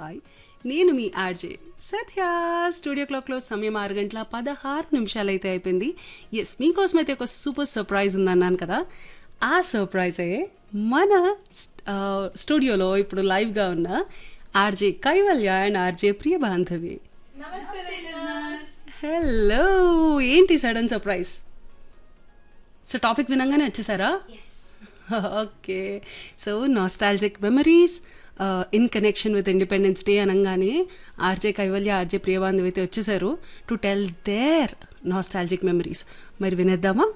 hi నేను మీ RJ సత్య studio క్లాక్లో సమయం ఆరు గంటల పదహారు నిమిషాలు అయితే అయిపోయింది ఎస్ మీకోసం అయితే ఒక సూపర్ సర్ప్రైజ్ ఉందన్నాను కదా ఆ సర్ప్రైజే మన ఆ, స్టూడియోలో ఇప్పుడు లైవ్గా ఉన్న RJ Kaivalya and RJ Priya Bandhavi hello ఏంటి సడన్ సర్ప్రైజ్ సో టాపిక్ వినంగానే వచ్చేసారా okay so nostalgic memories in connection with independence day అనగానే ఆర్జే కైవల్య ఆర్జే ప్రియబాంధవ్ అయితే వచ్చేసారు to tell their nostalgic memories మరి వినేద్దామా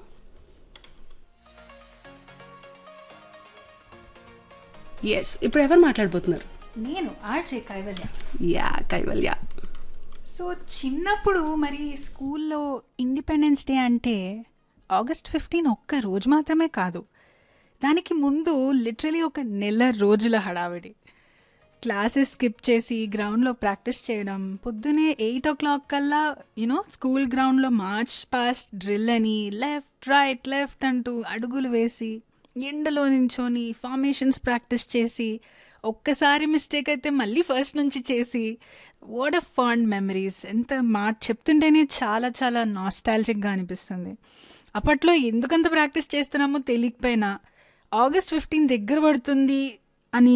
ఎస్ ఇప్పుడు ఎవరు మాట్లాడబోతున్నారు నేను ఆర్జే కైవల్య యా కైవల్య సో చిన్నప్పుడు మరి స్కూల్లో ఇండిపెండెన్స్ డే అంటే ఆగస్ట్ ఫిఫ్టీన్ ఒక్క రోజు మాత్రమే కాదు దానికి ముందు లిటరలీ ఒక నెల రోజుల హడావిడి క్లాసెస్ స్కిప్ చేసి గ్రౌండ్లో ప్రాక్టీస్ చేయడం పొద్దునే ఎయిట్ ఓ క్లాక్ కల్లా యూనో స్కూల్ గ్రౌండ్లో మార్చ్ పాస్ట్ డ్రిల్ అని లెఫ్ట్ రైట్ లెఫ్ట్ అంటూ అడుగులు వేసి ఎండలో నించొని ఫార్మేషన్స్ ప్రాక్టీస్ చేసి ఒక్కసారి మిస్టేక్ అయితే మళ్ళీ ఫస్ట్ నుంచి చేసి వాట్ అ ఫాండ్ మెమరీస్ ఎంత మాట చెప్తుంటేనే చాలా చాలా నాస్టాలజిక్గా అనిపిస్తుంది అప్పట్లో ఎందుకంత ప్రాక్టీస్ చేస్తున్నామో తెలియకపోయినా ఆగస్ట్ ఫిఫ్టీన్ దగ్గర పడుతుంది అని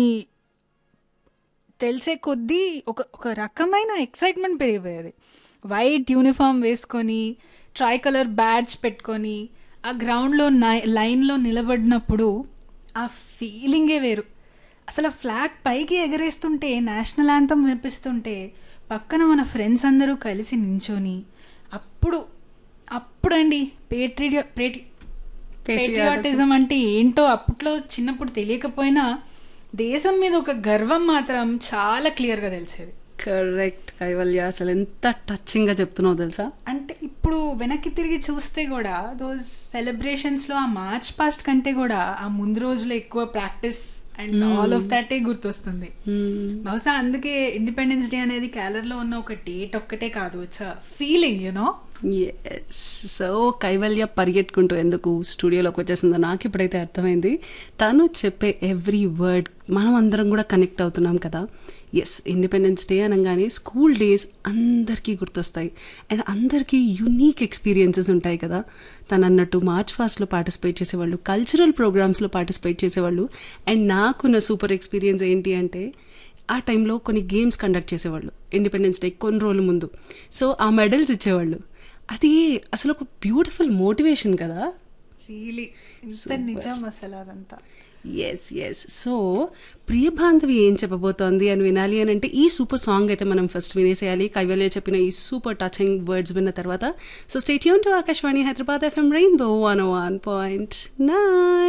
తెలిసే కొద్దీ ఒక ఒక రకమైన ఎక్సైట్మెంట్ పెరిగిపోయేది వైట్ యూనిఫామ్ వేసుకొని ట్రై కలర్ బ్యాడ్జ్ పెట్టుకొని ఆ గ్రౌండ్లో నై లైన్లో నిలబడినప్పుడు ఆ ఫీలింగే వేరు అసలు ఆ ఫ్లాగ్ పైకి ఎగరేస్తుంటే నేషనల్ యాంథమ్ వినిపిస్తుంటే పక్కన మన ఫ్రెండ్స్ అందరూ కలిసి నించొని అప్పుడు అప్పుడండి పేట్రియో పేటి పేట్రియాటిజం అంటే ఏంటో అప్పట్లో చిన్నప్పుడు తెలియకపోయినా దేశం మీద ఒక గర్వం మాత్రం చాలా క్లియర్గా తెలిసేది కరెక్ట్ కైవల్య అసలు ఎంత టచింగ్గా చెప్తున్నావు తెలుసా అంటే ఇప్పుడు వెనక్కి తిరిగి చూస్తే కూడా దోస్ సెలబ్రేషన్స్లో ఆ మార్చ్ పాస్ట్ కంటే కూడా ఆ ముందు రోజులో ఎక్కువ ప్రాక్టీస్ అండ్ ఆల్ ఆఫ్ దాటే గుర్తొస్తుంది బహుశా అందుకే ఇండిపెండెన్స్ డే అనేది క్యాలర్లో ఉన్న ఒక డేట్ ఒక్కటే కాదు it's a feeling you know yes so Kaivalya పరిగెట్టుకుంటూ ఎందుకు స్టూడియోలోకి వచ్చేసిందో నాకు ఇప్పుడైతే అర్థమైంది తను చెప్పే ఎవ్రీ వర్డ్ మనం అందరం కూడా కనెక్ట్ అవుతున్నాం కదా ఎస్ ఇండిపెండెన్స్ డే అనగానే స్కూల్ డేస్ అందరికీ గుర్తొస్తాయి అండ్ అందరికీ యునీక్ ఎక్స్పీరియన్సెస్ ఉంటాయి కదా తను అన్నట్టు మార్చ్ ఫాస్ట్లో పార్టిసిపేట్ చేసేవాళ్ళు కల్చరల్ ప్రోగ్రామ్స్లో పార్టిసిపేట్ చేసేవాళ్ళు అండ్ నాకున్న సూపర్ ఎక్స్పీరియన్స్ ఏంటి అంటే ఆ టైంలో కొన్ని గేమ్స్ కండక్ట్ చేసేవాళ్ళు ఇండిపెండెన్స్ డే కొన్ని రోజుల ముందు సో ఆ మెడల్స్ ఇచ్చేవాళ్ళు అది అసలు ఒక బ్యూటిఫుల్ మోటివేషన్ కదా రియలీ ఇంత నిజం అసలు అదంతా ఎస్ ఎస్ సో ప్రియబాంధవి ఏం చెప్పబోతోంది అని వినాలి అని అంటే ఈ సూపర్ సాంగ్ అయితే మనం ఫస్ట్ వినేసేయాలి కైవల్య చెప్పిన ఈ సూపర్ టచింగ్ వర్డ్స్ విన్న తర్వాత సో స్టేట్ యూన్ to Akashvani Hyderabad FM rainbow one one point nine